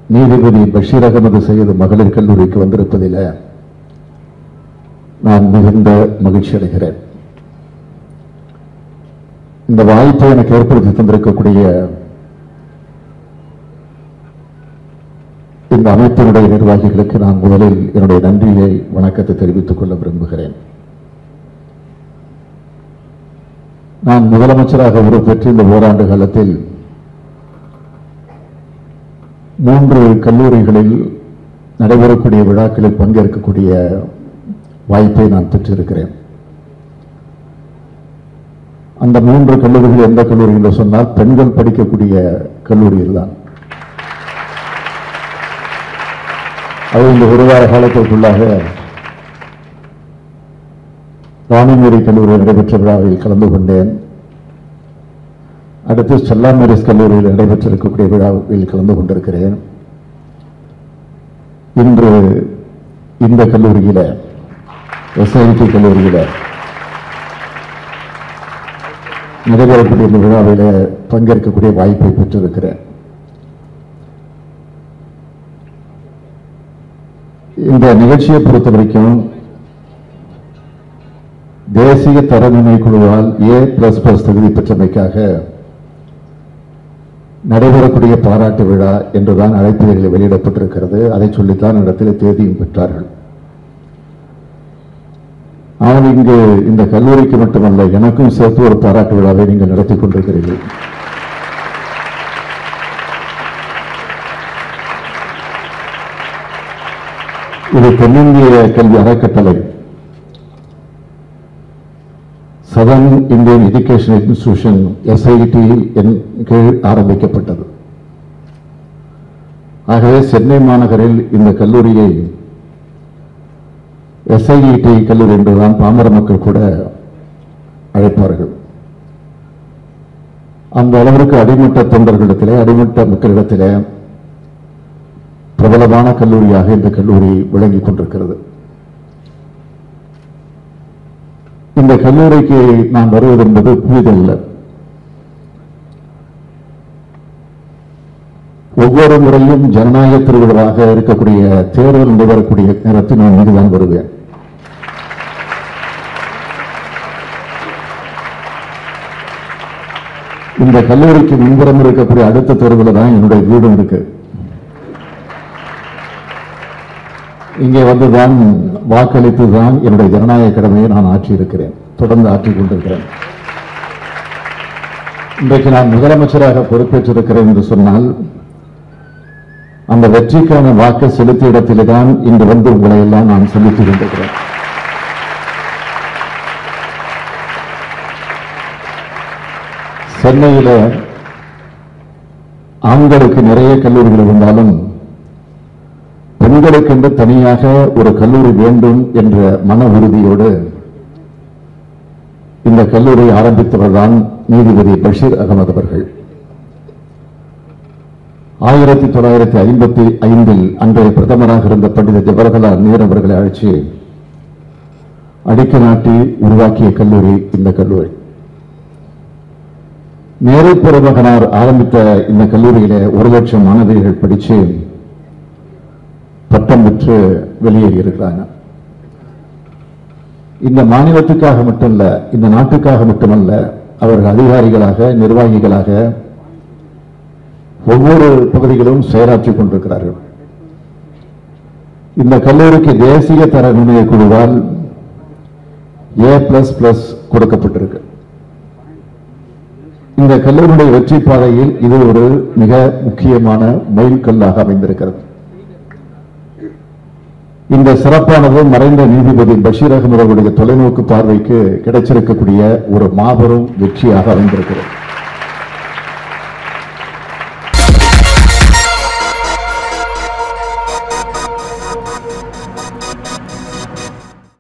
நீதிபதி பஷீர் அகமது சையது மகளிர் கல்லூரிக்கு வந்திருப்பதில் நான் மிகுந்த மகிழ்ச்சி அடைகிறேன் இந்த வாய்ப்பை எனக்கு ஏற்படுத்தி தந்திருக்கக்கூடிய இந்த அமைப்பினுடைய நிர்வாகிகளுக்கு நான் முதலில் என்னுடைய நன்றியை வணக்கத்தை தெரிவித்துக் கொள்ள விரும்புகிறேன் நான் முதலமைச்சராக பொறுப்பேற்று இந்த ஓராண்டு காலத்தில் மூன்று கல்லூரிகளில் நடைபெறக்கூடிய விழாக்களில் பங்கேற்கக்கூடிய வாய்ப்பை நான் பெற்றிருக்கிறேன் அந்த மூன்று கல்லூரிகள் எந்த கல்லூரி என்று சொன்னால் பெண்கள் படிக்கக்கூடிய கல்லூரியில் தான் அது இந்த ஒரு வார காலத்திற்குள்ளாக ராணிமேரி கல்லூரியில் நடைபெற்ற விழாவில் கலந்து கொண்டேன் அடுத்து ஸ்டெல்லா மேரிஸ் கல்லூரியில் நடைபெற்றிருக்கக்கூடிய விழாவில் கலந்து கொண்டிருக்கிறேன் இன்று இந்த கல்லூரியில எஸ்ஐடி கல்லூரியில நடைபெறக்கூடிய இந்த விழாவில பங்கேற்கக்கூடிய வாய்ப்பை பெற்றிருக்கிறேன் இந்த நிகழ்ச்சியை பொறுத்த வரைக்கும் தேசிய தரநிலை குழுவால் ஏ பிளஸ் பிளஸ் தகுதி பெற்றமைக்காக நடைபெறக்கூடிய பாராட்டு விழா என்றுதான் அழைப்புகளில் வெளியிடப்பட்டிருக்கிறது அதை சொல்லித்தான் இடத்தில் தேதியும் பெற்றார்கள் ஆனால் இங்கு இந்த கல்லூரிக்கு மட்டுமல்ல எனக்கும் சேர்த்து ஒரு பாராட்டு விழாவை நீங்கள் நடத்தி கொண்டிருக்கிறீர்கள் இது தென்னிந்திய கல்வி அறக்கட்டளை southern Indian education institution SIT என் கீழ் ஆரம்பிக்கப்பட்டது ஆகவே சென்னை மாநகரில் இந்த கல்லூரியை எஸ்ஐஇடி கல்லூரி என்றுதான் பாமர மக்கள் கூட அழைப்பார்கள் அந்த அளவிற்கு அடிமட்ட தொண்டர்களிடத்திலே அடிமட்ட மக்களிடத்திலே பிரபலமான கல்லூரியாக இந்த கல்லூரி விளங்கிக் கொண்டிருக்கிறது இந்த கல்லூரிக்கு நான் வருவது என்பது புதிதல்ல ஒவ்வொரு முறையும் ஜனநாயக திருவிழாவாக இருக்கக்கூடிய தேர்தல் நடைபெறக்கூடிய நேரத்தில் நான் இங்குதான் வருவேன் இந்த கல்லூரிக்கு முன்புறம் இருக்கக்கூடிய அடுத்த தெருவில் தான் என்னுடைய வீடும் இருக்கு இங்கே வந்துதான் வாக்களித்து தான் என்னுடைய ஜனநாயக கடமையை நான் ஆற்றியிருக்கிறேன் தொடர்ந்து ஆற்றிக் கொண்டிருக்கிறேன் இன்றைக்கு நான் முதலமைச்சராக பொறுப்பேற்றிருக்கிறேன் என்று சொன்னால் அந்த வெற்றிக்கான வாக்கு செலுத்திய இடத்திலே தான் இன்று வந்து உங்களை எல்லாம் நான் சந்தித்துக் கொண்டிருக்கிறேன் சென்னையில ஆண்களுக்கு நிறைய கல்லூரிகள் இருந்தாலும் பெண்களுக்கென்று தனியாக ஒரு கல்லூரி வேண்டும் என்ற மன உறுதியோடு இந்த கல்லூரி ஆரம்பித்தவர்தான் நீதிபதி பஷீர் அகமது அவர்கள் ஆயிரத்தி தொள்ளாயிரத்தி ஐம்பத்தி ஐந்தில் அன்றைய பிரதமராக இருந்த பண்டித ஜவஹர்லால் நேரு அவர்களை அழைச்சு அடிக்க நாட்டி உருவாக்கிய கல்லூரி இந்த கல்லூரி நேரு பெருமகனார் ஆரம்பித்த இந்த கல்லூரியில ஒரு லட்சம் மாணவிகள் படிச்சு பட்டம் பெற்று வெளியேறி இருக்கிறாங்க இந்த மாநிலத்துக்காக மட்டுமல்ல இந்த நாட்டுக்காக மட்டுமல்ல அவர்கள் அதிகாரிகளாக நிர்வாகிகளாக ஒவ்வொரு பகுதிகளும் செயலாற்றிக் கொண்டிருக்கிறார்கள் இந்த கல்லூரிக்கு தேசிய தர நிர்ணய குழுவால் ஏ பிளஸ் பிளஸ் கொடுக்கப்பட்டிருக்கு இந்த கல்லூரியுடைய வெற்றி பாதையில் இது ஒரு மிக முக்கியமான மைல்கல்லாக அமைந்திருக்கிறது இந்த சிறப்பானது மறைந்த நீதிபதி பஷீர் அகமது அவருடைய தொலைநோக்கு பார்வைக்கு கிடைச்சிருக்கக்கூடிய ஒரு மாபெரும் வெற்றியாக அமைந்திருக்கிறது